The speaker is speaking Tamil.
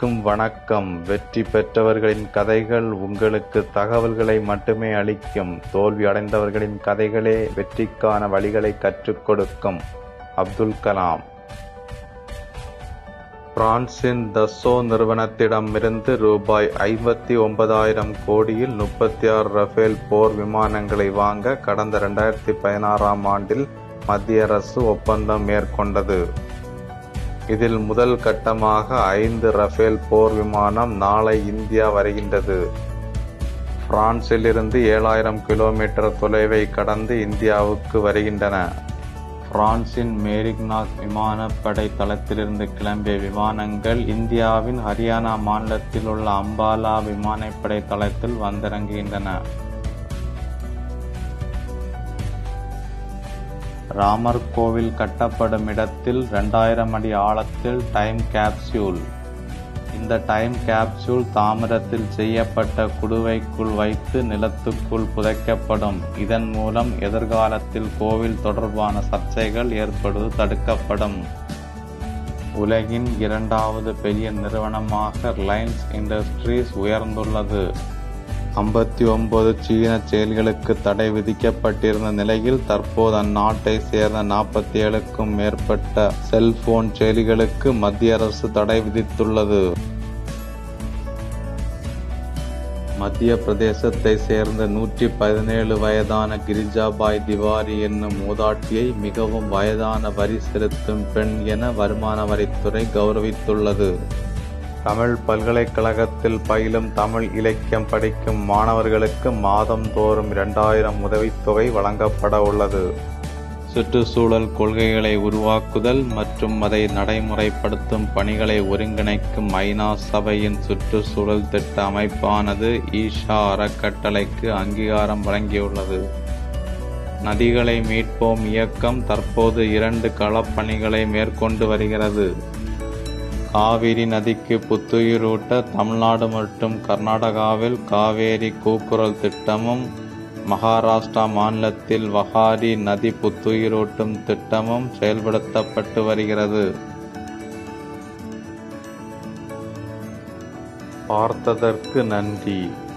அனைவருக்கும் வணக்கம் வெற்றி பெற்றவர்களின் கதைகள் உங்களுக்கு தகவல்களை மட்டுமே அளிக்கும் தோல்வி அடைந்தவர்களின் கதைகளே வெற்றிக்கான வழிகளை கற்றுக் கொடுக்கும் அப்துல் கலாம் பிரான்சின் தஸ்ஸோ நிறுவனத்திடமிருந்து ரூபாய் ஐம்பத்தி ஒன்பதாயிரம் கோடியில் முப்பத்தி ஆறு ரஃபேல் போர் விமானங்களை வாங்க கடந்த இரண்டாயிரத்தி பதினாறாம் ஆண்டில் மத்திய அரசு ஒப்பந்தம் மேற்கொண்டது இதில் முதல் கட்டமாக ஐந்து ரஃபேல் போர் விமானம் நாளை இந்தியா வருகின்றது பிரான்சிலிருந்து ஏழாயிரம் கிலோமீட்டர் தொலைவை கடந்து இந்தியாவுக்கு வருகின்றன பிரான்சின் மேரிக்னாக் விமானப்படை தளத்திலிருந்து கிளம்பிய விமானங்கள் இந்தியாவின் ஹரியானா மாநிலத்தில் உள்ள அம்பாலா விமானப்படை தளத்தில் வந்திறங்குகின்றன ராமர் கோவில் கட்டப்படும் இடத்தில் இரண்டாயிரம் அடி ஆழத்தில் டைம் கேப்சியூல் இந்த டைம் கேப்சூல் தாமிரத்தில் செய்யப்பட்ட குடுவைக்குள் வைத்து நிலத்துக்குள் புதைக்கப்படும் இதன் மூலம் எதிர்காலத்தில் கோவில் தொடர்பான சர்ச்சைகள் ஏற்படுவது தடுக்கப்படும் உலகின் இரண்டாவது பெரிய நிறுவனமாக ரிலையன்ஸ் இண்டஸ்ட்ரீஸ் உயர்ந்துள்ளது ஐம்பத்தி ஒன்பது சீன செயல்களுக்கு தடை விதிக்கப்பட்டிருந்த நிலையில் தற்போது அந்நாட்டை சேர்ந்த நாற்பத்தி ஏழுக்கும் மேற்பட்ட செல்போன் செயலிகளுக்கு மத்திய அரசு தடை விதித்துள்ளது மத்திய பிரதேசத்தை சேர்ந்த நூற்றி பதினேழு வயதான கிரிஜாபாய் திவாரி என்னும் மூதாட்டியை மிகவும் வயதான வரி செலுத்தும் பெண் என வருமான வரித்துறை கௌரவித்துள்ளது தமிழ் பல்கலைக்கழகத்தில் பயிலும் தமிழ் இலக்கியம் படிக்கும் மாணவர்களுக்கு மாதந்தோறும் இரண்டாயிரம் உதவித்தொகை வழங்கப்பட உள்ளது சுற்றுச்சூழல் கொள்கைகளை உருவாக்குதல் மற்றும் அதை நடைமுறைப்படுத்தும் பணிகளை ஒருங்கிணைக்கும் ஐநா சபையின் சுற்றுச்சூழல் திட்ட அமைப்பானது ஈஷா அறக்கட்டளைக்கு அங்கீகாரம் வழங்கியுள்ளது நதிகளை மீட்போம் இயக்கம் தற்போது இரண்டு களப்பணிகளை மேற்கொண்டு வருகிறது காவிரி நதிக்கு புத்துயிரூட்ட தமிழ்நாடு மற்றும் கர்நாடகாவில் காவேரி கூக்குரல் திட்டமும் மகாராஷ்டிரா மாநிலத்தில் வகாரி நதி புத்துயிரூட்டும் திட்டமும் செயல்படுத்தப்பட்டு வருகிறது பார்த்ததற்கு நன்றி